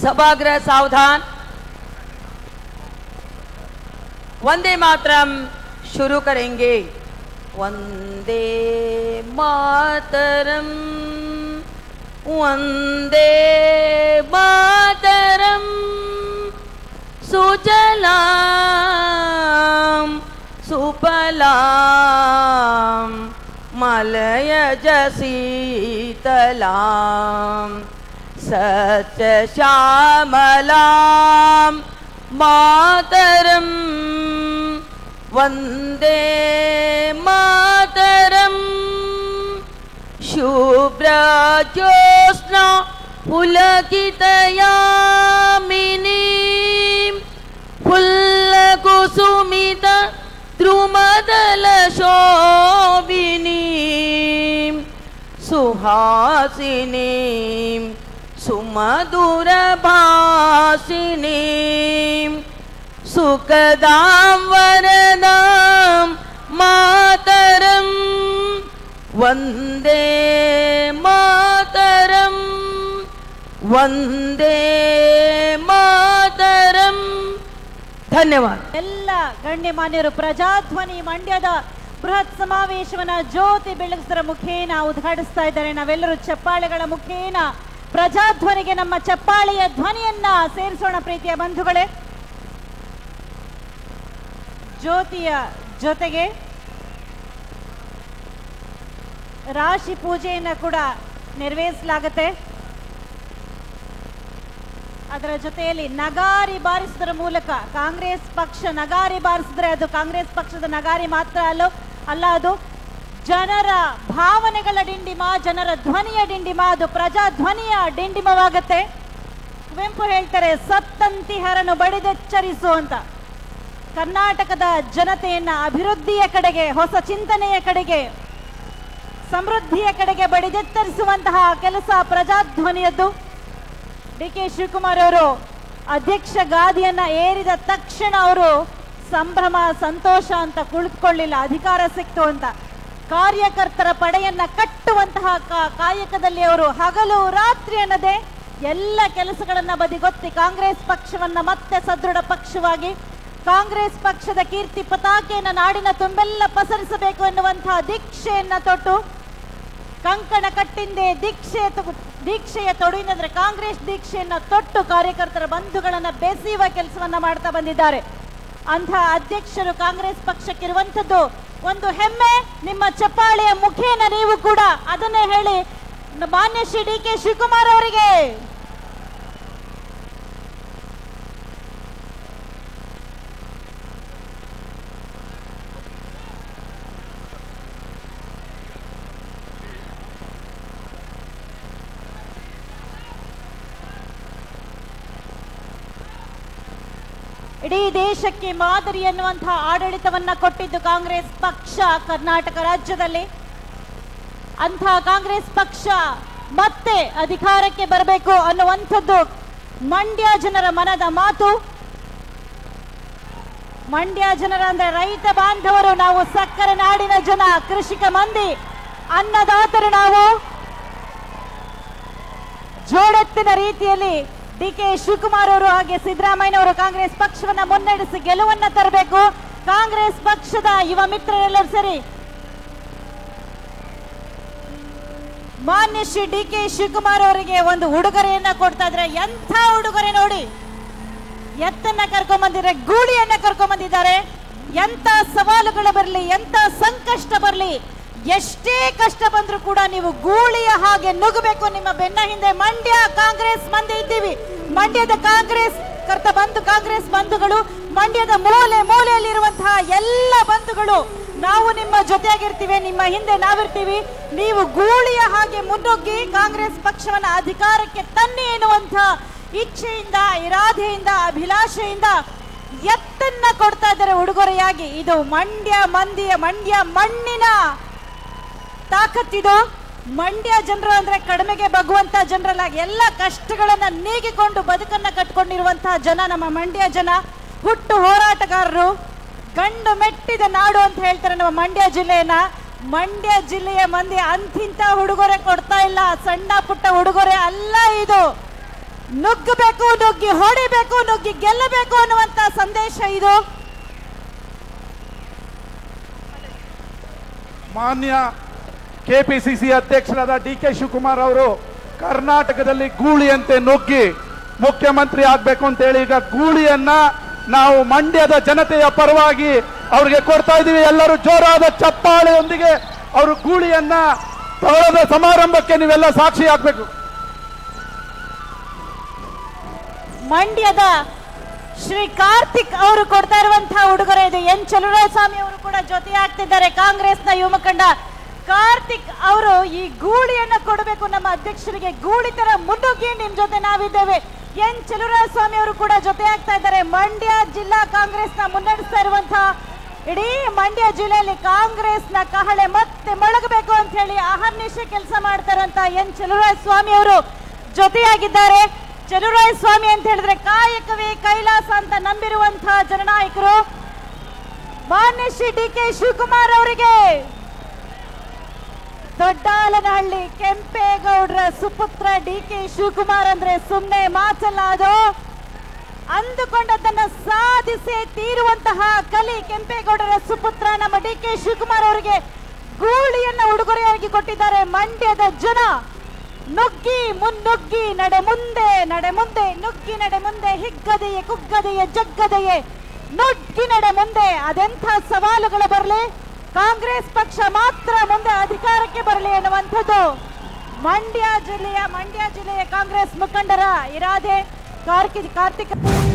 सभागृह सावधान वंदे मातरम शुरू करेंगे वंदे मातरम वंदे मातरम सुजलाम सुफलाम मलयज शीतलाम सत्यश्यामलां मातरं वन्दे मातरम् शुभ्रज्योत्स्ना पुलकितयामिनीं फुल्लकुसुमित द्रुमदलशोभिनीं सुहासिनीं सुमधुरभासिनीं सुखदां वरदां मातरं वन्दे मातरं वन्दे मातरं धन्यवाद ಎಲ್ಲ ಗಣ್ಯಮಾನ್ಯರು ಪ್ರಜಾಧ್ವನಿ ಮಂಡ್ಯದ ಬೃಹತ್ ಸಮಾವೇಶವನ್ನ ಜ್ಯೋತಿ ಬೆಳಗಿಸರ ಮುಖೇನ ಉದ್ಘಾಟಿಸ್ತಾ ಇದ್ದಾರೆ ನಾವೆಲ್ಲರೂ ಚಪ್ಪಾಳೆಗಳ ಮುಖೇನ ಪ್ರಜಾಧ್ವನಿಗೆ ನಮ್ಮ ಚಪ್ಪಾಳೆಯ ಧ್ವನಿಯನ್ನ ಸೇರಿಸೋಣ ಪ್ರೀತಿಯ ಬಂಧುಗಳೇ ಜ್ಯೋತಿಯ ಜೊತೆಗೆ ರಾಶಿ ಪೂಜೆಯನ್ನ ಕೂಡ ನೆರವೇರಿಸಲಾಗುತ್ತೆ ಅದರ ಜೊತೆಯಲ್ಲಿ ನಗಾರಿ ಬಾರಿಸುವುದರ ಮೂಲಕ ಕಾಂಗ್ರೆಸ್ ಪಕ್ಷ ನಗಾರಿ ಬಾರಿಸಿದ್ರೆ ಅದು ಕಾಂಗ್ರೆಸ್ ಪಕ್ಷದ ನಗಾರಿ ಮಾತ್ರ ಅಲ್ಲ ಅಲ್ಲ ಅದು ಜನರ ಭಾವನೆಗಳ ಡಿಂಡಿಮ ಜನರ ಧ್ವನಿಯ ಡಿಂಡಿಮ ಅದು ಪ್ರಜಾ ಧ್ವನಿಯ ಡಿಂಡಿಮವಾಗತ್ತೆ ಕುವೆಂಪು ಹೇಳ್ತಾರೆ ಸತ್ತಂತಿಹರನು ಬಡಿದೆಚ್ಚರಿಸು ಅಂತ ಕರ್ನಾಟಕದ ಜನತೆಯನ್ನ ಅಭಿವೃದ್ಧಿಯ ಕಡೆಗೆ ಹೊಸ ಚಿಂತನೆಯ ಕಡೆಗೆ ಸಮೃದ್ಧಿಯ ಕಡೆಗೆ ಬಡಿದೆತ್ತರಿಸುವಂತಹ ಕೆಲಸ ಪ್ರಜಾಧ್ವನಿಯದ್ದು ಡಿ ಕೆ ಶಿವಕುಮಾರ್ ಅವರು ಅಧ್ಯಕ್ಷ ಗಾದಿಯನ್ನ ಏರಿದ ತಕ್ಷಣ ಅವರು ಸಂಭ್ರಮ ಸಂತೋಷ ಅಂತ ಕುಳಿತುಕೊಳ್ಳಿಲ್ಲ ಅಧಿಕಾರ ಸಿಕ್ತು ಅಂತ ಕಾರ್ಯಕರ್ತರ ಪಡೆಯನ್ನ ಕಟ್ಟುವಂತಹ ಕಾ- ಕಾಯಕದಲ್ಲಿ ಅವರು ಹಗಲು ರಾತ್ರಿ ಅನ್ನದೆ ಎಲ್ಲ ಕೆಲಸಗಳನ್ನ ಬದಿಗೊತ್ತಿ ಕಾಂಗ್ರೆಸ್ ಪಕ್ಷವನ್ನ ಮತ್ತೆ ಸದೃಢ ಪಕ್ಷವಾಗಿ ಕಾಂಗ್ರೆಸ್ ಪಕ್ಷದ ಕೀರ್ತಿ ಪತಾಕೆಯನ್ನ ನಾಡಿನ ತುಂಬೆಲ್ಲ ಪಸರಿಸಬೇಕು ಎನ್ನುವಂತಹ ದೀಕ್ಷೆಯನ್ನ ತೊಟ್ಟು ಕಂಕಣ ಕಟ್ಟಿಂದೆ ದೀಕ್ಷೆ ತಗೊ- ದೀಕ್ಷೆಯ ತೊಡುವಿನಂದ್ರೆ ಕಾಂಗ್ರೆಸ್ ದೀಕ್ಷೆಯನ್ನ ತೊಟ್ಟು ಕಾರ್ಯಕರ್ತರ ಬಂಧುಗಳನ್ನ ಬೆಸೆಯುವ ಕೆಲಸವನ್ನ ಮಾಡ್ತಾ ಬಂದಿದ್ದಾರೆ ಅಂಥ ಅಧ್ಯಕ್ಷರು ಕಾಂಗ್ರೆಸ್ ಪಕ್ಷಕ್ಕಿರುವಂಥದ್ದು ಒಂದು ಹೆಮ್ಮೆ ನಿಮ್ಮ ಚಪ್ಪಾಳೆಯ ಮುಖೇನ ನೀವು ಕೂಡ ಅದನ್ನೇ ಹೇಳಿ ನ- ಮಾನ್ಯ ಶ್ರೀ ಡಿ ಕೆ ಶಿವಕುಮಾರ್ ಅವರಿಗೆ ಇಡೀ ದೇಶಕ್ಕೆ ಮಾದರಿ ಎನ್ನುವಂತಹ ಆಡಳಿತವನ್ನ ಕೊಟ್ಟಿದ್ದು ಕಾಂಗ್ರೆಸ್ ಪಕ್ಷ ಕರ್ನಾಟಕ ರಾಜ್ಯದಲ್ಲಿ ಅಂತಹ ಕಾಂಗ್ರೆಸ್ ಪಕ್ಷ ಮತ್ತೆ ಅಧಿಕಾರಕ್ಕೆ ಬರಬೇಕು ಅನ್ನುವಂಥದ್ದು ಮಂಡ್ಯ ಜನರ ಮನದ ಮಾತು ಮಂಡ್ಯ ಜನರ ಅಂದ್ರೆ ರೈತ ಬಾಂಧವರು ನಾವು ಸಕ್ಕರೆ ನಾಡಿನ ಜನ ಕೃಷಿಕ ಮಂದಿ ಅನ್ನದಾತರು ನಾವು ಜೋಡೆತ್ತಿನ ರೀತಿಯಲ್ಲಿ ಡಿ ಕೆ ಶಿವಕುಮಾರ್ ಅವರು ಹಾಗೆ ಸಿದ್ದರಾಮಯ್ಯ ಅವರು ಕಾಂಗ್ರೆಸ್ ಪಕ್ಷವನ್ನ ಮುನ್ನಡೆಸಿ ಗೆಲುವನ್ನ ತರಬೇಕು ಕಾಂಗ್ರೆಸ್ ಪಕ್ಷದ ಯುವ ಮಿತ್ರರೆಲ್ಲರೂ ಸರಿ ಮಾನ್ಯ ಶ್ರೀ ಡಿ ಕೆ ಶಿವಕುಮಾರ್ ಅವರಿಗೆ ಒಂದು ಉಡುಗೊರೆಯನ್ನ ಕೊಡ್ತಾ ಇದ್ರೆ ಎಂಥ ಉಡುಗೊರೆ ನೋಡಿ ಎತ್ತನ್ನ ಕರ್ಕೊಂಡ್ ಬಂದಿದ್ರೆ ಗೂಳಿಯನ್ನ ಕರ್ಕೊಂಡ್ ಬಂದಿದ್ದಾರೆ ಎಂತ ಸವಾಲುಗಳು ಬರಲಿ ಎಂತ ಸಂಕಷ್ಟ ಬರಲಿ ಎಷ್ಟೇ ಕಷ್ಟ ಬಂದ್ರೂ ಕೂಡ ನೀವು ಗೂಳಿಯ ಹಾಗೆ ನುಗ್ಗಬೇಕು ನಿಮ್ಮ ಬೆನ್ನ ಹಿಂದೆ ಮಂಡ್ಯ ಕಾಂಗ್ರೆಸ್ ಮಂದಿ ಇದ್ದೀವಿ ಮಂಡ್ಯದ ಕಾಂಗ್ರೆಸ್ ಕರ್ತ ಬಂಧು ಕಾಂಗ್ರೆಸ್ ಬಂಧುಗಳು ಮಂಡ್ಯದ ಮೂಲೆ ಮೂಲೆಯಲ್ಲಿರುವಂತಹ ಎಲ್ಲ ಬಂಧುಗಳು ನಾವು ನಿಮ್ಮ ಜೊತೆಯಾಗಿರ್ತೀವಿ ನಿಮ್ಮ ಹಿಂದೆ ನಾವಿರ್ತೀವಿ ನೀವು ಗೂಳಿಯ ಹಾಗೆ ಮುನ್ನುಗ್ಗಿ ಕಾಂಗ್ರೆಸ್ ಪಕ್ಷವನ್ನ ಅಧಿಕಾರಕ್ಕೆ ತನ್ನಿ ಎನ್ನುವಂತಹ ಇಚ್ಛೆಯಿಂದ ಇರಾದೆಯಿಂದ ಅಭಿಲಾಷೆಯಿಂದ ಎತ್ತನ್ನ ಕೊಡ್ತಾ ಇದ್ದಾರೆ ಉಡುಗೊರೆಯಾಗಿ ಇದು ಮಂಡ್ಯ ಮಂದಿಯ ಮಂಡ್ಯ ಮಣ್ಣಿನ ತಾಕತ್ತಿದು ಮಂಡ್ಯ ಜನರು ಅಂದ್ರೆ ಕಡಿಮೆಗೆ ಬಗ್ಗುವಂತ ಜನರಲ್ಲ ಎಲ್ಲ ಕಷ್ಟಗಳನ್ನ ನೀಗಿಕೊಂಡು ಬದುಕನ್ನ ಕಟ್ಕೊಂಡಿರುವಂತಹ ಜನ ನಮ್ಮ ಮಂಡ್ಯ ಜನ ಹುಟ್ಟು ಹೋರಾಟಗಾರರು ಗಂಡು ಮೆಟ್ಟಿದ ನಾಡು ಅಂತ ಹೇಳ್ತಾರೆ ನಮ್ಮ ಮಂಡ್ಯ ಜಿಲ್ಲೆಯನ್ನ ಮಂಡ್ಯ ಜಿಲ್ಲೆಯ ಮಂದಿ ಅಂತಿಂತ ಉಡುಗೊರೆ ಕೊಡ್ತಾ ಇಲ್ಲ ಸಣ್ಣ ಪುಟ್ಟ ಉಡುಗೊರೆ ಅಲ್ಲ ಇದು ನುಗ್ಗಬೇಕು ನುಗ್ಗಿ ಹೊಡಿಬೇಕು ನುಗ್ಗಿ ಗೆಲ್ಲಬೇಕು ಅನ್ನುವಂತ ಸಂದೇಶ ಇದು ಮಾನ್ಯ ಕೆಪಿಸಿಸಿ ಅಧ್ಯಕ್ಷರಾದ ಡಿ ಕೆ ಶಿವಕುಮಾರ್ ಅವರು ಕರ್ನಾಟಕದಲ್ಲಿ ಗೂಳಿಯಂತೆ ನುಗ್ಗಿ ಮುಖ್ಯಮಂತ್ರಿ ಆಗ್ಬೇಕು ಅಂತ ಹೇಳಿ ಈಗ ಗೂಳಿಯನ್ನ ನಾವು ಮಂಡ್ಯದ ಜನತೆಯ ಪರವಾಗಿ ಅವ್ರಿಗೆ ಕೊಡ್ತಾ ಇದೀವಿ ಎಲ್ಲರೂ ಜೋರಾದ ಚಪ್ಪಾಳೆಯೊಂದಿಗೆ ಅವರು ಗೂಳಿಯನ್ನ ತಗೊಳ್ಳೋದ ಸಮಾರಂಭಕ್ಕೆ ನೀವೆಲ್ಲ ಸಾಕ್ಷಿ ಆಗ್ಬೇಕು ಮಂಡ್ಯದ ಶ್ರೀ ಕಾರ್ತಿಕ್ ಅವರು ಕೊಡ್ತಾ ಇರುವಂತಹ ಉಡುಗೊರೆ ಇದು ಎನ್ ಚಲುವರಾಯಸ್ವಾಮಿ ಅವರು ಕೂಡ ಜೊತೆ ಆಗ್ತಿದ್ದಾರೆ ಕಾಂಗ್ರೆಸ್ನ ಯುವ ಮುಖಂಡ ಕಾರ್ತಿಕ್ ಅವರು ಈ ಗೂಳಿಯನ್ನ ಕೊಡಬೇಕು ನಮ್ಮ ಅಧ್ಯಕ್ಷರಿಗೆ ಗೂಳಿ ತರ ಮುನ್ನುಗ್ಗಿ ನಿಮ್ ಜೊತೆ ನಾವಿದ್ದೇವೆ ಎನ್ ಚಲುವರಾಯಸ್ವಾಮಿ ಅವರು ಕೂಡ ಜೊತೆ ಆಗ್ತಾ ಇದ್ದಾರೆ ಮಂಡ್ಯ ಜಿಲ್ಲಾ ಕಾಂಗ್ರೆಸ್ನ ಮುನ್ನಡೆಸ್ತಾ ಇರುವಂತಹ ಇಡೀ ಮಂಡ್ಯ ಜಿಲ್ಲೆಯಲ್ಲಿ ಕಾಂಗ್ರೆಸ್ನ ಕಹಳೆ ಮತ್ತೆ ಮೊಳಗಬೇಕು ಅಂತ ಹೇಳಿ ಅಹರ್ನಿಶ ಕೆಲಸ ಮಾಡ್ತಾರಂತ ಎನ್ ಚಲುವರಾಯಸ್ವಾಮಿ ಅವರು ಜೊತೆಯಾಗಿದ್ದಾರೆ ಚಲುವರಾಯ ಸ್ವಾಮಿ ಅಂತ ಹೇಳಿದ್ರೆ ಕಾಯಕವೇ ಕೈಲಾಸ ಅಂತ ನಂಬಿರುವಂತಹ ಜನನಾಯಕರು ಮಾನ್ಯ ಶ್ರೀ ಡಿ ಕೆ ಶಿವಕುಮಾರ್ ಅವರಿಗೆ ದೊಡ್ಡಾಲನಹಳ್ಳಿ ಕೆಂಪೇಗೌಡರ ಸುಪುತ್ರ ಡಿ ಕೆ ಶಿವಕುಮಾರ್ ಅಂದ್ರೆ ಸುಮ್ಮನೆ ಮಾತಲ್ಲ ಅದು ಅಂದುಕೊಂಡದ್ದನ್ನ ಸಾಧಿಸಿ ತೀರುವಂತಹ ಕಲಿ ಕೆಂಪೇಗೌಡರ ಸುಪುತ್ರ ನಮ್ಮ ಡಿ ಕೆ ಶಿವಕುಮಾರ್ ಅವರಿಗೆ ಗೂಳಿಯನ್ನ ಉಡುಗೊರೆಯಾಗಿ ಕೊಟ್ಟಿದ್ದಾರೆ ಮಂಡ್ಯದ ಜನ ನುಗ್ಗಿ ಮುನ್ನುಗ್ಗಿ ನಡೆ ಮುಂದೆ ನಡೆ ಮುಂದೆ ನುಗ್ಗಿ ನಡೆ ಮುಂದೆ ಹಿಗ್ಗದೆಯೇ ಕುಗ್ಗದೆಯೇ ಜಗ್ಗದೆಯೇ ನುಗ್ಗಿ ನಡೆ ಮುಂದೆ ಅದೆಂಥ ಸವಾಲುಗಳು ಬರಲಿ ಕಾಂಗ್ರೆಸ್ ಪಕ್ಷ ಮಾತ್ರ ಮುಂದೆ ಅಧಿಕಾರಕ್ಕೆ ಬರಲಿ ಎನ್ನುವಂಥದ್ದು ಮಂಡ್ಯ ಜಿಲ್ಲೆಯ ಮಂಡ್ಯ ಜಿಲ್ಲೆಯ ಕಾಂಗ್ರೆಸ್ ಮುಖಂಡರ ಇರಾದೆ ಕಾರ್ತಿಕ್ ಕಾರ್ತಿಕ್